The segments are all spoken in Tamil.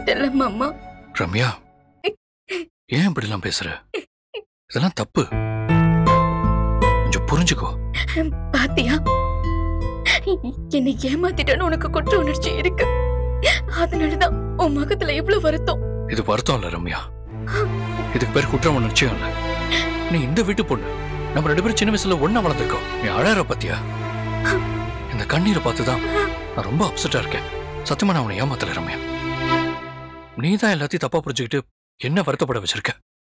ஏமாத்திட்டல மாமா ரம்யா ஏன் இப்படிலாம் பேசுற இதெல்லாம் தப்பு கொஞ்சம் புரிஞ்சுக்கோ பாத்தியா என்னை ஏமாத்திட்டேன்னு உனக்கு குற்ற உணர்ச்சி இருக்கு அதனாலதான் உன் முகத்துல இவ்வளவு வருத்தம் இது வருத்தம் இல்ல ரம்யா இதுக்கு பேர் குற்றம் உணர்ச்சியும் இல்ல நீ இந்த வீட்டு பொண்ணு நம்ம ரெண்டு பேரும் சின்ன வயசுல ஒண்ணா வளர்ந்துருக்கோம் நீ அழற பத்தியா இந்த கண்ணீரை பார்த்துதான் நான் ரொம்ப அப்செட்டா இருக்கேன் சத்தியமா நான் உன்னை ஏமாத்தல ரம்யா நீ தான் எல்லாத்தையும் தப்பா புரிஞ்சுக்கிட்டு என்ன வருத்தப்பட வச்சிருக்க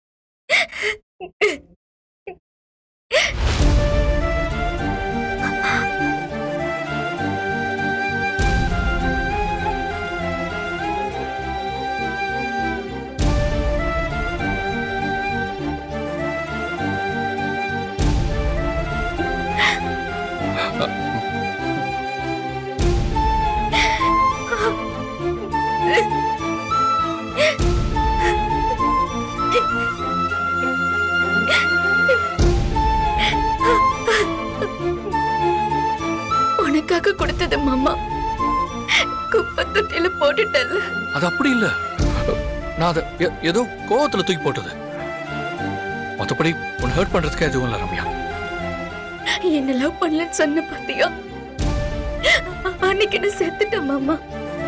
உனக்காக கொடுத்தது மாமா குப்பை தொட்டியில போட்டுட்டல அது அப்படி இல்ல நான் அதை எ- ஏதோ கோவத்துல தூக்கி போட்டது மத்தபடி உன்னை ஹர்ட் பண்றதுக்கு எதுவும் இல்ல ரம்யா என்ன லவ் பண்ணலன்னு சொன்ன பாத்தியா அன்னைக்கு என்ன செத்துட்டேன் மாமா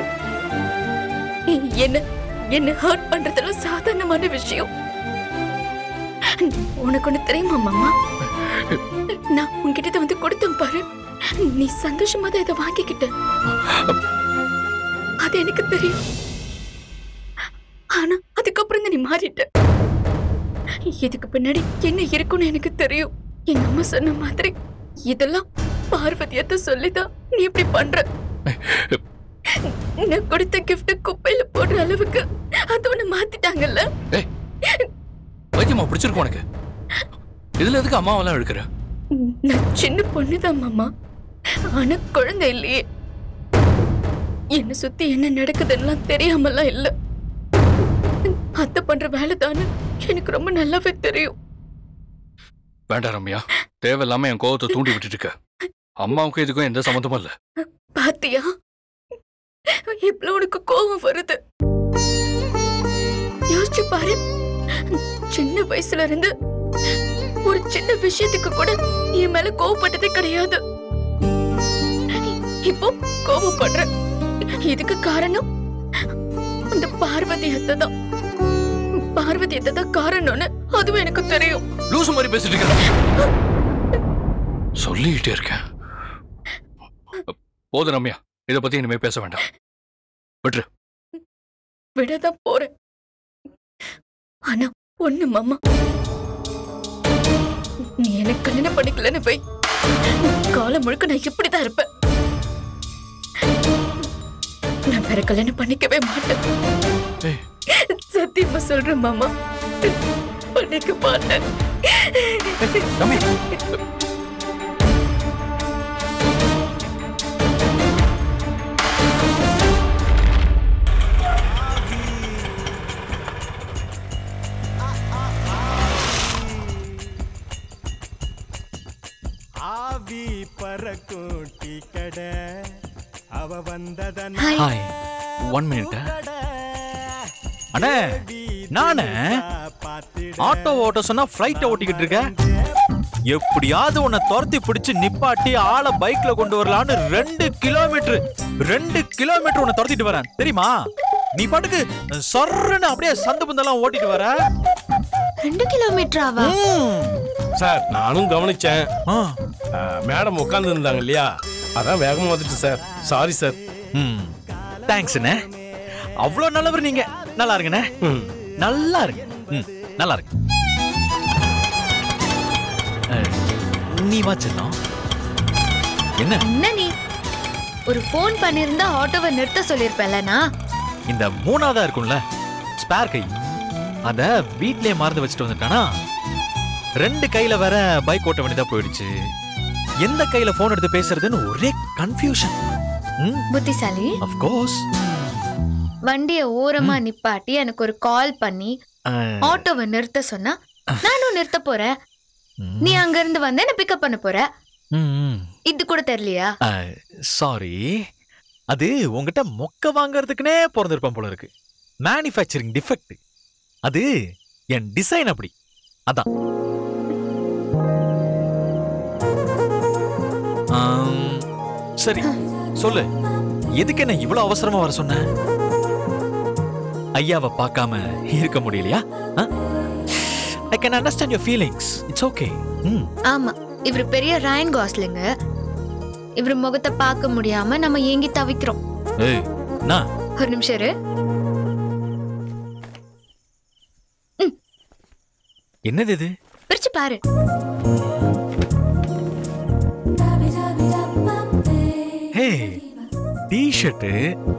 என்ன என்ன ஹர்ட் பண்றதுல சாதாரணமான விஷயம் உனக்கு ஒண்ணு தெரியுமா மாமா நான் உன்கிட்ட இதை வந்து கொடுத்தேன் பாரு நீ சந்தோஷமா தான் இதை வாங்கிக்கிட்ட அது எனக்கு தெரியும் ஆனா அதுக்கப்புறம் தான் நீ மாறிட்ட இதுக்கு பின்னாடி என்ன இருக்குன்னு எனக்கு தெரியும் எங்க அம்மா சொன்ன மாதிரி இதெல்லாம் பார்வதியத்தை சொல்லிதான் நீ இப்படி பண்ற நான் கொடுத்த gift குப்பையில போடுற அளவுக்கு அது உன்னை மாத்திட்டாங்கல்ல ஏய் வைத்தியமா பிடிச்சிருக்கு உனக்கு இதுல எதுக்கு அம்மாவெல்லாம் இழுக்கிற நான் சின்ன பொண்ணுதான் மாமா ஆனா குழந்தை இல்லையே என்ன சுத்தி என்ன நடக்குதுன்னு தெரியாமலாம் இல்ல அத்தை பண்ற வேலை தானே எனக்கு ரொம்ப நல்லாவே தெரியும் வேண்டாம் ரம்யா தேவையில்லாம என் கோவத்தை தூண்டி விட்டுட்டு இருக்க அம்மாவுக்கும் இதுக்கும் எந்த சம்மந்தமும் இல்ல பாத்தியா இவ்வளவு உனக்கு கோபம் வருது யோசிச்சு பாரு சின்ன வயசுல இருந்து ஒரு சின்ன விஷயத்துக்கு கூட என் மேல கோவப்பட்டதே கிடையாது இப்போ கோபப்படுற இதுக்கு காரணம் அந்த பார்வதி அத்தை தான் பார்வதி அத்தை தான் காரணம்னு அதுவும் எனக்கு தெரியும் லூசு மாதிரி பேசிட்டு இருக்க சொல்லிக்கிட்டே இருக்கேன் போதும் ரம்யா இத பத்தி இனிமே பேச வேண்டாம் விட்டுரு விடதான் போறேன் ஆனா ஒண்ணு மாமா நீ எனக்கு கல்யாணம் பண்ணிக்கலன்னு வை காலம் முழுக்க நான் இப்படிதான் இருப்பேன் நான் வேற கல்யாணம் பண்ணிக்கவே மாட்டேன் ஏய் சத்தியமா சொல்றேன் மாமா பண்ணிக்க மாட்டேன் ரம்யா ஆவி பறக்கும் டீ கடை அவ வந்ததன் ஹாய் ஒன் மினிட் அண்ணே நானே ஆட்டோ ஓட்ட சொன்னா ஃப்ளைட்டை ஓட்டிக்கிட்டு இருக்க எப்படியாவது உன்னை துரத்தி பிடிச்சு நிப்பாட்டி ஆளை பைக்ல கொண்டு வரலான்னு ரெண்டு கிலோமீட்டர் ரெண்டு கிலோமீட்டர் உன்னை துரத்திட்டு வரேன் தெரியுமா நீ பாட்டுக்கு சொர்றன்னு அப்படியே சந்து பந்தெல்லாம் ஓட்டிட்டு வர ரெண்டு கிலோமீட்டராவா ம். சார் நானும் கவனிச்சேன் ஆ. மேடம் உட்கார்ந்து இருந்தாங்க இல்லையா அதான் வேகமா வந்துட்டு சார் சாரி சார் ம் தேங்க்ஸ்ண்ணே அவ்வளோ நல்லவர் நீங்க நல்லா இருங்கண்ணே ம். நல்லா இருங்க ம் நல்லா இருக்கு அஹ், நீ வா செல்லம் என்ன என்ன நீ ஒரு ஃபோன் பண்ணிருந்தா ஆட்டோவை நிறுத்த சொல்லிருப்பேன்லனா இந்த மூணாவதா இருக்கும்ல ஸ்பேர் கை அத வீட்லயே மறந்து வச்சுட்டு வந்துட்டானா ரெண்டு கையில வேற பைக் ஓட்ட வேண்டியதா போயிடுச்சு எந்த கையில போன் எடுத்து பேசுறதுன்னு ஒரே கன்ஃபியூஷன் ம் புத்திசாலி ஆஃப் கோர்ஸ் வண்டிய ஓரமா நிப்பாட்டி எனக்கு ஒரு கால் பண்ணி ஆட்டோவை நிறுத்த சொன்னா நானும் நிறுத்த போறேன் நீ அங்க இருந்து வந்து என்ன பிக்கப் பண்ண போற இது கூட தெரியலையா சாரி அது உங்ககிட்ட மொக்க வாங்குறதுக்குனே பிறந்திருப்பேன் போல இருக்கு மேனுஃபேக்சரிங் டிஃபெக்ட் அது என் டிசைன் அப்படி அதான் ஆம், சரி சொல்லு எதுக்கு என்ன இவ்வளவு அவசரமா வர சொன்ன ஐயாவை பார்க்காம இருக்க முடியலையா I can understand your feelings it's okay ம் ஆமா இவர் பெரிய ரயன் காஸ்லிங்க இவர் முகத்தை பார்க்க முடியாம நம்ம ஏங்கி தவிக்கிறோம் ஏய் நான் ஒரு நிமிஷம் இரு என்னது இது பிரிச்சு பாரு ஹே டி-ஷர்ட்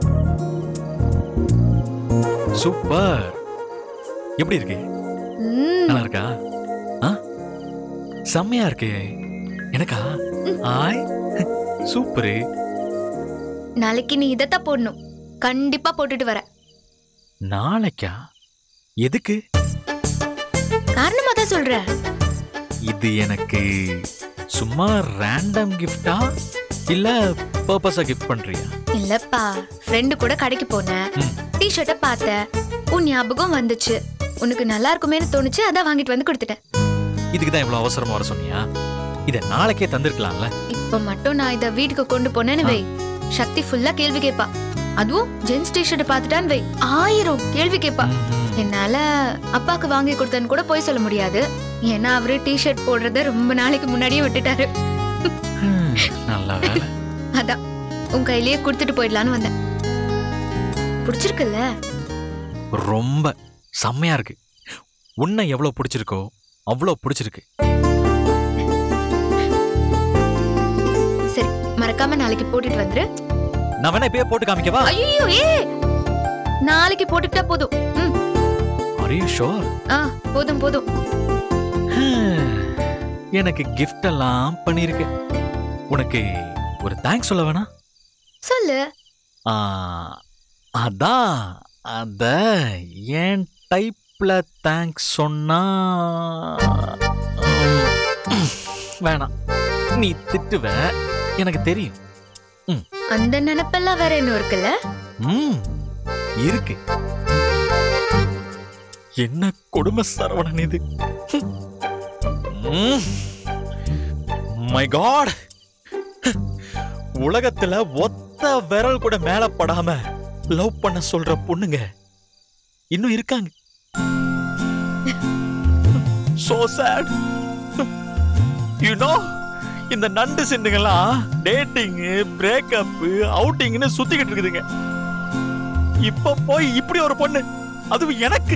சூப்பர் எப்படி இருக்கு ம், நல்லா இருக்கா ஆ செம்மையா இருக்கு எனக்கா ஆய் சூப்பரு நாளைக்கு நீ இதைத்தான் போடணும் கண்டிப்பா போட்டுட்டு வர நாளைக்கா எதுக்கு காரணமா தான் சொல்றேன் இது எனக்கு சும்மா ரேண்டம் கிஃப்டா இல்ல பர்பஸா கிஃப்ட் பண்றியா இல்லப்பா ஃப்ரெண்டு கூட கடைக்கு போனேன் ம். டிஷர்ட்டை பார்த்தேன் உன் ஞாபகம் வந்துச்சு உனக்கு நல்லா இருக்குமேன்னு தோணுச்சு அதான் வாங்கிட்டு வந்து கொடுத்துட்டேன் இதுக்கு தான் இவ்வளவு அவசரமா வர சொன்னியா இத நாளைக்கே தந்திருக்கலாம்ல இப்ப மட்டும் நான் இத வீட்டுக்கு கொண்டு போனேன்னு வை சக்தி ஃபுல்லா கேள்வி கேட்பா அதுவும் ஜென்ஸ் டிஷர்ட் பார்த்துட்டான்னு வை ஆயிரம் கேள்வி கேட்பா என்னால அப்பாக்கு வாங்கி கொடுத்தேன்னு கூட போய் சொல்ல முடியாது ஏன்னா அவரு டிஷர்ட் போடுறத ரொம்ப நாளைக்கு முன்னாடியே விட்டுட்டாரு ம், நல்ல வேலை அதான் உன் கையிலேயே கொடுத்துட்டு போயிடலான்னு வந்தேன் பிடிச்சிருக்குல்ல ரொம்ப செம்மையா இருக்கு உன்னை எவ்வளவு பிடிச்சிருக்கோ அவ்வளவு பிடிச்சிருக்கு சரி மறக்காம நாளைக்கு போட்டுட்டு வந்துரு நான் வேணா இப்பயே போட்டு காமிக்கவா ஐயோ ஏ நாளைக்கு போட்டுக்கிட்டா போதும் ம் are you sure ஆ போதும் போதும் எனக்கு gift எல்லாம் பண்ணிருக்க உனக்கு ஒரு தேங்க்ஸ் சொல்ல வேணா சொல்லு ஆ, அதான் அத ஏன் டைப்ல தேங்க்ஸ் சொன்னா உம், வேணாம் நீ திட்டுவ எனக்கு தெரியும் அந்த நினைப்பெல்லாம் வேற இன்னும் இருக்குல்ல ம் இருக்கு என்ன கொடுமை சரவணன் இது மை காட் உலகத்துல ஒத்த விரல் கூட மேல படாம லவ் பண்ண சொல்ற பொண்ணுங்க இன்னும் இருக்காங்க சோ சேட் யூ நோ இந்த நண்டு சிண்டுங்கெல்லாம் டேட்டிங் பிரேக்கப் அவுட்டிங்னு சுத்திக்கிட்டு இருக்குதுங்க இப்ப போய் இப்படி ஒரு பொண்ணு அதுவும் எனக்கு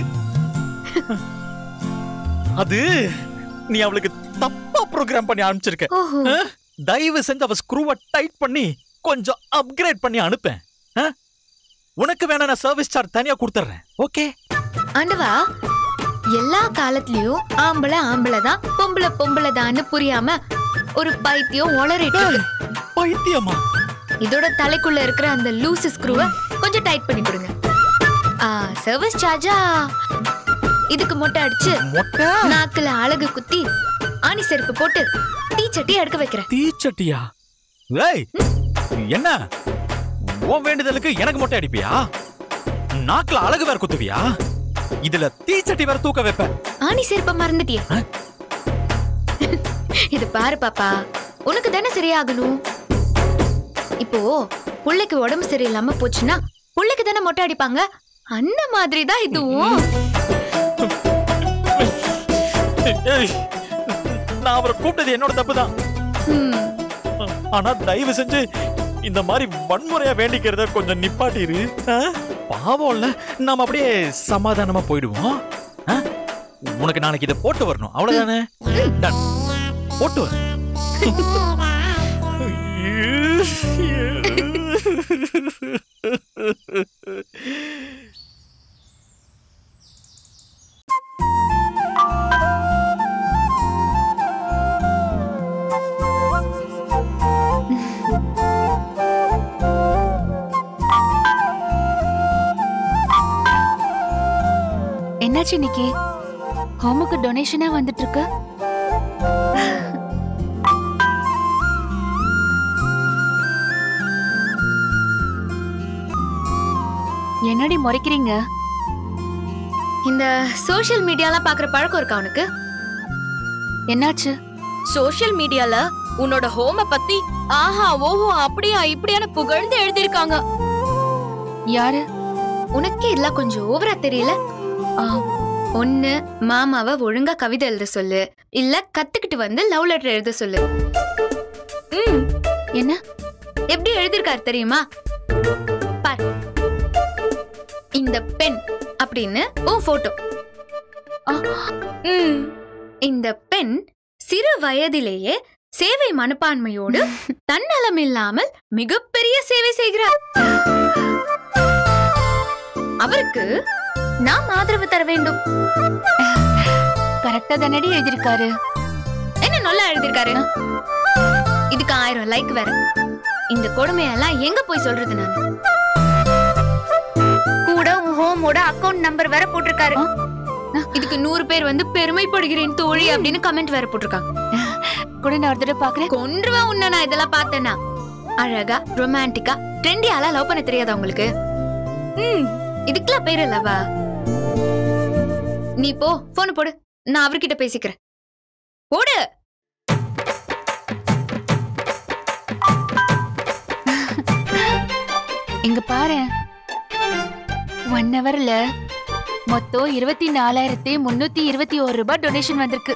அது நீ அவளுக்கு தப்பா ப்ரோக்ராம் பண்ணி அனுப்பிச்சிருக்க ஓஹோ அஹ்? தயவு செஞ்சு அவ ஸ்க்ரூவை டைட் பண்ணி கொஞ்சம் அப்கிரேட் பண்ணி அனுப்பேன் அஹ்? உனக்கு வேணா நான் சர்வீஸ் சார்ஜ் தனியா கொடுத்துறேன் ஓகே ஆண்டவா எல்லா காலத்துலயும் ஆம்பளை ஆம்பளை தான் பொம்பளை பொம்பளை தான்னு புரியாம ஒரு பைத்தியம் உளறிட்டு இருக்கு. பைத்தியமா இதோட தலைக்குள்ள இருக்கிற அந்த லூஸ் ஸ்க்ரூவை கொஞ்சம் டைட் பண்ணி கொடுங்க ஆ சர்வீஸ் சார்ஜா இதுக்கு மொட்டை அடிச்சு மொட்டை நாக்குல அழகு குத்தி ஆணி செருப்பு போட்டு தீச்சட்டி எடுக்க வைக்கிறேன் தீச்சட்டியா ஏய் என்ன உன் வேண்டுதலுக்கு எனக்கு மொட்டை அடிப்பியா நாக்குல அழகு வேற குத்துவியா இதுல தீச்சட்டி வேற தூக்க வைப்ப ஆணி செருப்ப மறந்துட்டியே ஆ? இது பாரு பாப்பா உனக்கு தானே சரியாகணும் இப்போ புள்ளைக்கு உடம்பு சரியில்லாம போச்சுன்னா புள்ளைக்கு தானே மொட்டை அடிப்பாங்க அந்த மாதிரி தான் இதுவும் ஏய், நான் அவரை கூப்பிட்டது என்னோட தப்பு தான் ம், ஆனா தயவு செஞ்சு இந்த மாதிரி வன்முறையா வேண்டிக்கிறத கொஞ்சம் நிப்பாட்டிரு ஆ? பாவம்ல நாம அப்படியே சமாதானமா போயிடுவோம் ஆ? உனக்கு நாளைக்கு இதை போட்டு வரணும் அவ்வளவுதானே Done. போட்டு வர என்னாச்சு இன்னைக்கு ஹோமுக்கு டொனேஷனா வந்துட்டு இருக்கு என்னடி முறைக்கிறீங்க இந்த சோஷியல் மீடியாலாம் பாக்குற பழக்கம் இருக்கா உனக்கு என்னாச்சு சோஷியல் மீடியால உன்னோட ஹோம பத்தி ஆஹா ஓஹோ அப்படியா இப்படியான புகழ்ந்து எழுதிருக்காங்க யாரு உனக்கே இதெல்லாம் கொஞ்சம் ஓவரா தெரியல ஆ, ஒண்ணு மாமாவை ஒழுங்கா கவிதை எழுத சொல்லு இல்ல கத்துக்கிட்டு வந்து லவ் லெட்டர் எழுத சொல்லு ம் என்ன எப்படி எழுதிருக்காரு தெரியுமா பார் இந்த பெண் அப்படின்னு உன் போட்டோ ம் இந்த பெண் சிறு வயதிலேயே சேவை மனப்பான்மையோடு தன்னலம் இல்லாமல் மிகப்பெரிய சேவை செய்கிறார் அவருக்கு நாம் ஆதரவு தர வேண்டும் கரெக்டா தானடி எழுதிருக்காரு என்ன நல்லா எழுதிருக்காரு இதுக்கு ஆயிரம் லைக் வேற இந்த கொடுமையெல்லாம் எங்க போய் சொல்றது நான் கூட உன் ஹோமோட அக்கவுண்ட் நம்பர் வேற போட்டிருக்காரு இதுக்கு நூறு பேர் வந்து பெருமைப்படுகிறேன் தோழி அப்படின்னு கமெண்ட் வேற போட்டிருக்காங்க கூட நான் ஒரு தடவை பாக்குறேன் கொன்றுவா உன்ன நான் இதெல்லாம் பார்த்தேன்னா அழகா ரொமான்டிக்கா ட்ரெண்டியால லவ் பண்ண தெரியாதா உங்களுக்கு ம் இதுக்கெல்லாம் பேர் இல்லவா நீ போ போன் போடு நான் அவர்கிட்ட பேசிக்கிறேன் போடு இங்க பாரு ஒன் ஹவர்ல மொத்தம் இருபத்தி நாலாயிரத்தி முன்னூத்தி இருபத்தி ஒரு ரூபாய் டொனேஷன் வந்திருக்கு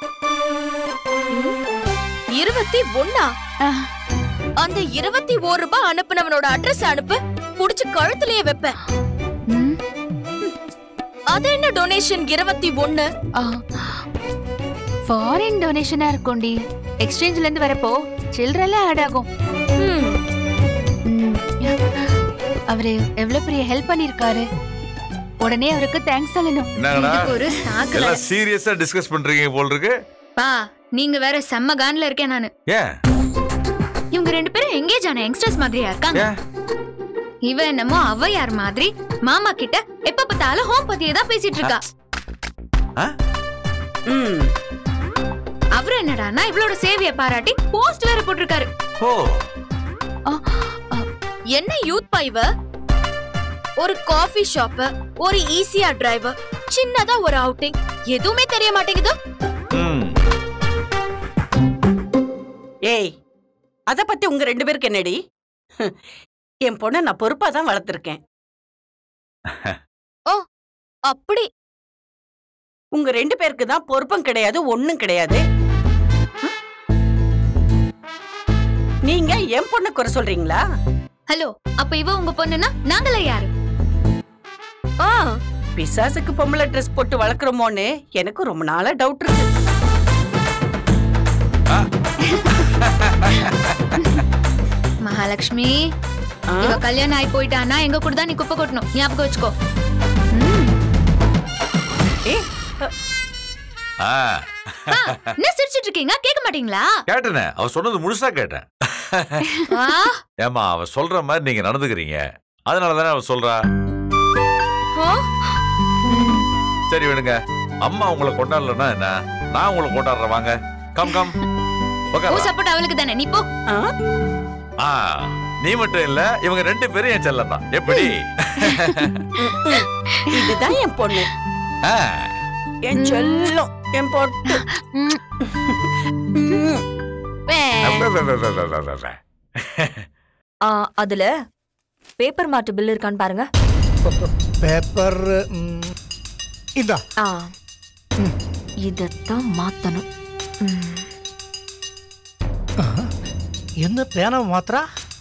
இருபத்தி ஒன்னா ஆ, அந்த இருபத்தி ஒரு ரூபாய் அனுப்புனவனோட அட்ரஸ் அனுப்பு புடிச்சு கழுத்துலயே வைப்பேன் ம், அது என்ன டொனேஷன் இருபத்தி ஒன்னு ஆ. ஃபாரின் டொனேஷனா இருக்கும்டி எக்ஸ்சேஞ்ச்ல இருந்து வரப்போ சில்லறெல்லாம் ஆட் ஆகும் ம், அவரு எவ்வளவு பெரிய ஹெல்ப் பண்ணிருக்காரு உடனே அவருக்கு தேங்க்ஸ் சொல்லணும் என்னங்கடா இதுக்கு ஒரு சாக்கு எல்லாம் சீரியஸா டிஸ்கஸ் பண்றீங்க போல் இருக்கு பா நீங்க வேற செம்ம கான்ல இருக்கேன் நானு ஏன் இவங்க ரெண்டு பேரும் எங்கேஜ் ஆன யங்ஸ்டர்ஸ் மாதிரியா இருக்காங்க ஏன் இவ என்னமோ அவ்வையார் மாதிரி மாமா கிட்ட எப்ப பார்த்தாலும் ஹோம் பத்தியே தான் பேசிட்டு இருக்கா ஆ? அவரு என்னடான்னா இவளோட சேவைய பாராட்டி போஸ்ட் வேற போட்டிருக்காரு ஓ என்ன யூத் பா இவ ஒரு காஃபி ஷாப் ஒரு ஈஸியா டிரைவர் சின்னதா ஒரு அவுட்டிங் எதுவுமே தெரிய மாட்டேங்குது ம் ஏய் அத பத்தி உங்க ரெண்டு பேருக்கு என்னடி ஹம், என் பொண்ணை நான் பொறுப்பா தான் வளர்த்துருக்கேன் அப்படி உங்க ரெண்டு பேருக்கு தான் பொறுப்பும் கிடையாது ஒண்ணும் கிடையாது ஹம்? நீங்க என் பொண்ணு குறை சொல்றீங்களா ஹலோ அப்ப இவ உங்க பொண்ணுனா நாங்களே யாரு ஆ பிசாசுக்கு பொம்பளை ட்ரெஸ் போட்டு வளர்க்குறோமோன்னு எனக்கு ரொம்ப நாளா டவுட் இருக்கு மகாலட்சுமி ஆ? இவ கல்யாணம் ஆகி போயிட்டானா எங்க கூட தான் நீ குப்பை கொட்டணும் ஞாபகம் வச்சுக்கோ ஏய், ஆ ஆ, என்ன சிரிச்சிட்டு இருக்கீங்க கேட்க மாட்டீங்களா கேட்டனே அவ சொன்னது முழுசா கேட்டேன் ஆ, ஏமா அவ சொல்ற மாதிரி நீங்க நடந்துக்கிறீங்க அதனால தானே அவ சொல்றா ஆ? சரி விடுங்க அம்மா உங்களை கொண்டாடலன்னா என்ன நான் உங்களை கொண்டாடுறேன் வாங்க கம் கம் உன் உட்கார சப்போர்ட் அவளுக்கு தானே நீ போ ஆ? ஆ நீ மட்டும் இல்ல இவங்க ரெண்டு பேரும் என் செல்லம் தான் எப்படி இதுதான் என் பொண்ணு ஆ, என் செல்லம் என் பொட்டு ம், ம். வே. வே, வே, வே, வே, வே, வே, வே, வே. ஆ, அதுல பேப்பர் மாட்டு பில் இருக்கான்னு பாருங்க பேப்பர் இதா ஆ இதத்தான் மாத்தணும் ம். என்ன பேனா மாத்திரா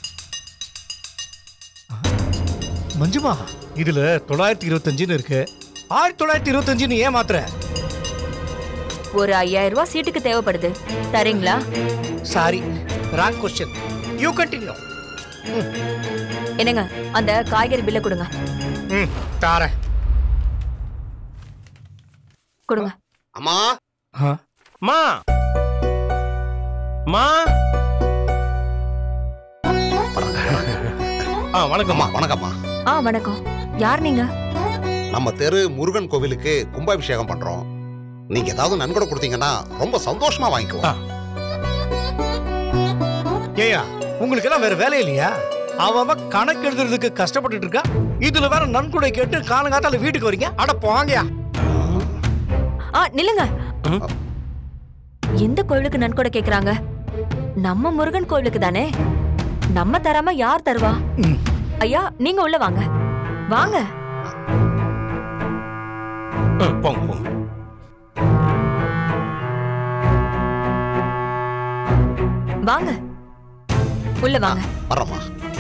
ஆ, மஞ்சுமா இதுல தொள்ளாயிரத்தி இருபத்தஞ்சுன்னு இருக்கு ஆயிரத்தி தொள்ளாயிரத்தி இருபத்தஞ்சுன்னு ஏன் மாத்திர ஒரு ஐயாயிரம் ரூபாய் சீட்டுக்கு தேவைப்படுது தரீங்களா sorry wrong question you continue என்னங்க அந்த காய்கறி பில்ல கொடுங்க ம் தாரேன் கொடுங்க அம்மா மா மா ஆ வணக்கம்மா அம்மா வணக்கம்மா ஆ வணக்கம் யார் நீங்க நம்ம தெரு முருகன் கோவிலுக்கு கும்பாபிஷேகம் பண்றோம் நீங்க ஏதாவது நன்கொடை கொடுத்தீங்கன்னா ரொம்ப சந்தோஷமா வாங்கிக்குவோம் ஏயா உங்களுக்கு எல்லாம் வேற வேலை இல்லையா அவ அவ கணக்கு எழுதுறதுக்கு கஷ்டப்பட்டுட்டு இருக்கா இதுல வேற நன்கொடை கேட்டு காலங்காத்தால வீட்டுக்கு வரீங்க அட போங்கயா ஆ நில்லுங்க எந்த கோவிலுக்கு நன்கொடை கேக்குறாங்க நம்ம முருகன் கோவிலுக்கு தானே நம்ம தராம யார் தருவா ஐயா நீங்க உள்ள வாங்க வாங்க ம், போங்க போங்க வாங்க உள்ள வாங்க வர்றோம்மா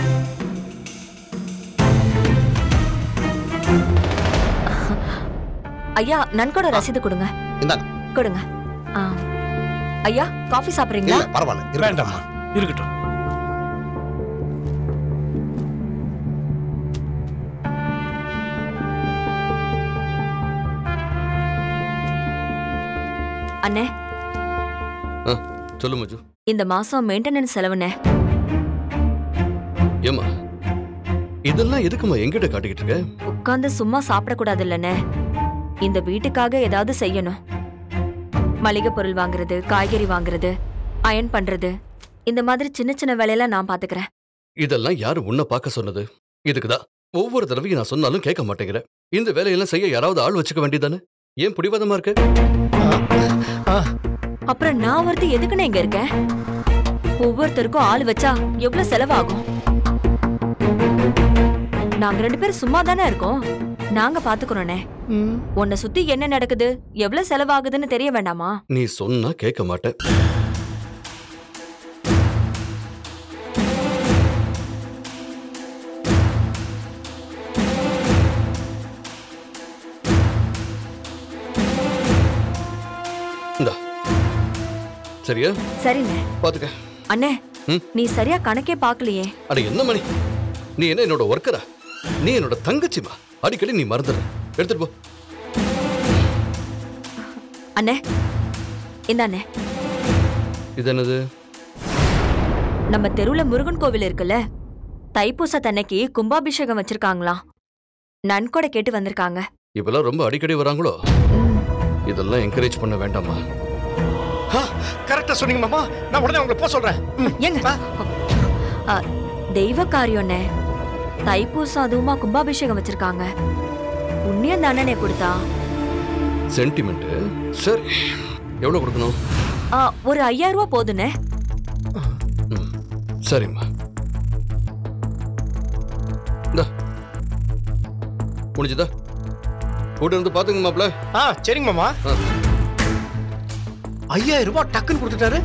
ஐயா நன்கொடை ரசீது கொடுங்க இந்தாங்க கொடுங்க ஆ. ஐயா காஃபி சாப்பிடுறீங்களா இல்ல பரவாயில்ல வேண்டாம்மா இருக்கட்டும் அண்ணே சொல்லு மஜு இந்த மாசம் மெயின்டெனன்ஸ் செலவுண்ணே ஏமா இதெல்லாம் எதுக்குமா எங்கிட்ட காட்டிக்கிட்டு இருக்க உட்கார்ந்து சும்மா சாப்பிடக்கூடாது இல்லைண்ணே இந்த வீட்டுக்காக ஏதாவது செய்யணும் மளிகை பொருள் வாங்குறது காய்கறி வாங்குறது அயன் பண்றது இந்த மாதிரி சின்ன சின்ன வேலையெல்லாம் நான் பாத்துக்கிறேன் இதெல்லாம் யாரு உன்னை பார்க்க சொன்னது இதுக்குதான் ஒவ்வொரு தடவையும் நான் சொன்னாலும் கேட்க மாட்டேங்கிற இந்த வேலையெல்லாம் செய்ய யாராவது ஆள் வச்சுக்க வேண்டியதானே ஏன் பிடிவாதமா இருக்க அப்புறம் நான் ஒருத்தி எதுக்குண்ணே இங்க இருக்கேன் ஒவ்வொருத்தருக்கும் ஆள் வச்சா எவ்வளவு செலவாகும் நாங்க ரெண்டு பேரும் சும்மா தானே இருக்கோம் நாங்க பாத்துக்கிறோண்ணே உன்னை சுத்தி என்ன நடக்குது எவ்வளவு செலவாகுதுன்னு தெரிய வேண்டாமா நீ சொன்னா கேட்க மாட்டேன் இந்தா சரியா சரிண்ணே பாத்துக்க அண்ணே ம்? நீ சரியா கணக்கே பாக்கலையே அட என்ன மணி நீ என்ன என்னோட ஒர்க்கரா நீ என்னோட தங்கச்சிமா அடிக்கடி நீ மறந்துடுற எடுத்துட்டு போ அண்ணே இந்தாண்ணே இது என்னது நம்ம தெருவுல முருகன் கோவில் இருக்குல்ல தைப்பூசத்தன்னைக்கு கும்பாபிஷேகம் வச்சிருக்காங்களாம் நன்கொடை கேட்டு வந்திருக்காங்க இப்பெல்லாம் ரொம்ப அடிக்கடி வராங்களோ இதெல்லாம் என்கரேஜ் பண்ண வேண்டாமா கரெக்டா சொன்னீங்க மாமா நான் உடனே உங்களை போக சொல்றேன் ஏங்க அ, தெய்வ காரியம்ண்ணே தைப்பூசம் அதுவுமா கும்பாபிஷேகம் வச்சிருக்காங்க புண்ணியம் தானே கொடுத்தா சென்டிமெண்ட் சரி எவ்வளவு கொடுக்கணும் ஆ, ஒரு ஐயாயிரம் ரூபாய் போதுண்ணே சரிம்மா இந்தா முடிஞ்சுதா கூட இருந்து பாத்துங்க மாப்ள ஆ சரிங்க மாமா ஐயாயிரம் ரூபாய் டக்குன்னு கொடுத்துட்டாரு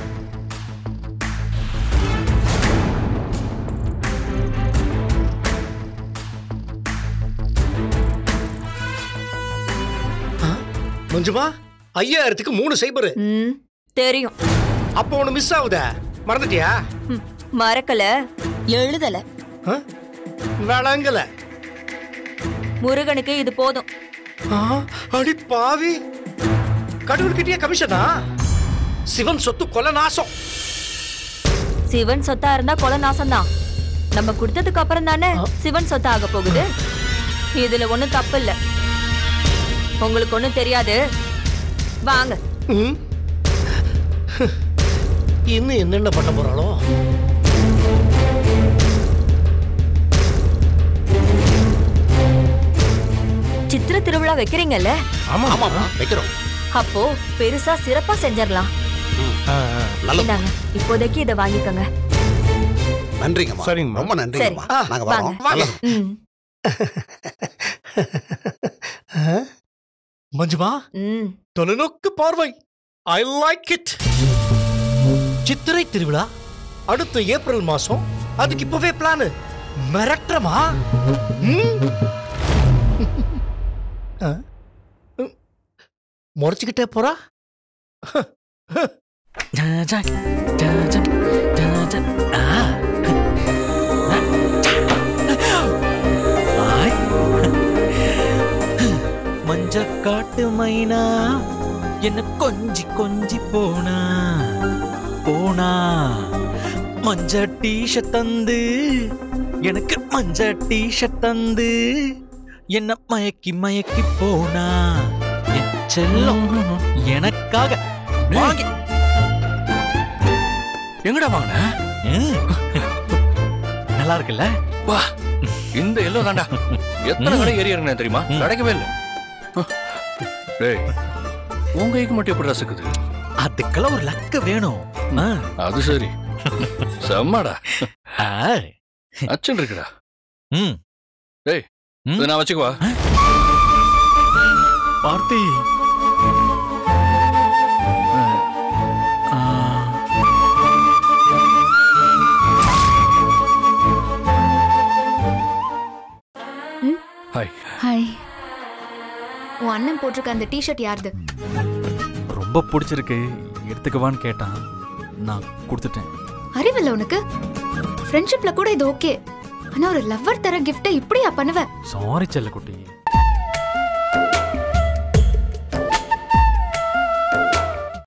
ஆ, மஞ்சுமா ஐயாயிரத்துக்கு மூணு சைபர் தெரியும் அப்போ ஒண்ணு மிஸ் ஆகுதே மறந்துட்டியா மறக்கல எழுதல விளங்கல முருகனுக்கு இது போதும் ஆ, அடி பாவி கடவுள்கிட்டயே கமிஷனா சிவன் சொத்து கொலை நாசம் சிவன் சொத்தா இருந்தா கொலை நாசம்தான் நம்ம கொடுத்ததுக்கு அப்புறம் தானே சிவன் சொத்தா ஆக போகுது இதுல ஒண்ணும் தப்பு இல்ல உங்களுக்கு ஒண்ணும் தெரியாது வாங்க ம். இன்னும் என்னென்ன பண்ண போறாளோ சித்திர திருவிழா வைக்கிறீங்கல்ல ஆமா ஆமா வைக்கிறோம் அப்போ பெருசா சிறப்பா செஞ்சிடலாம் இந்தாங்க இப்போதைக்கு இதை வாங்கிக்கோங்க நன்றிங்கம்மா சரிங்கம்மா ரொம்ப நன்றிங்கம்மா சரி. நாங்க வாங்க. வரோம் நல்லது. ம் ஆ? மஞ்சுமா ம் தொலைநோக்கு பார்வை ஐ லைக் இட் சித்திரை திருவிழா அடுத்த ஏப்ரல் மாசம் அதுக்கு இப்பவே பிளான் மிரட்டுறமா ம்? ஆ? ம். முறைச்சுக்கிட்டே போறா மஞ்ச காட்டு மைனா என்ன கொஞ்சி கொஞ்சி போனா போனா மஞ்ச டீஷர்ட் தந்து எனக்கு மஞ்ச டீஷர்ட் தந்து என்ன மயக்கி மயக்கி போனா என் செல்லம் எனக்காக வாங்கி எங்கடா வாங்கின நல்லா இருக்குல்ல வா இந்த எல்லோ தாண்டா எத்தனை கடை ஏறி இறங்கினேன் தெரியுமா கிடைக்கவே இல்லை டேய் உங்க கைக்கு மட்டும் எப்படி ரசிக்குது அதுக்கெல்லாம் ஒரு லக்கு வேணும் ஆ. அது சரி செம்மாடா ஆ. அச்சன் இருக்குடா ம் டேய் இதை நான் வச்சுக்குவா பார்த்தி ஆ. ஹாய் ஹாய் உன் அண்ணன் போட்டிருக்க அந்த டிஷர்ட் யாருது ரொம்ப பிடிச்சிருக்கு எடுத்துக்கவான்னு கேட்டான் நான் கொடுத்துட்டேன் அறிவில்ல உனக்கு ஃப்ரெண்ட்ஷிப்ல கூட இது ஓகே ஆனா ஒரு லவ்வர் தர கிஃப்ட்டை இப்படியா பண்ணுவ சாரி செல்லக்குட்டி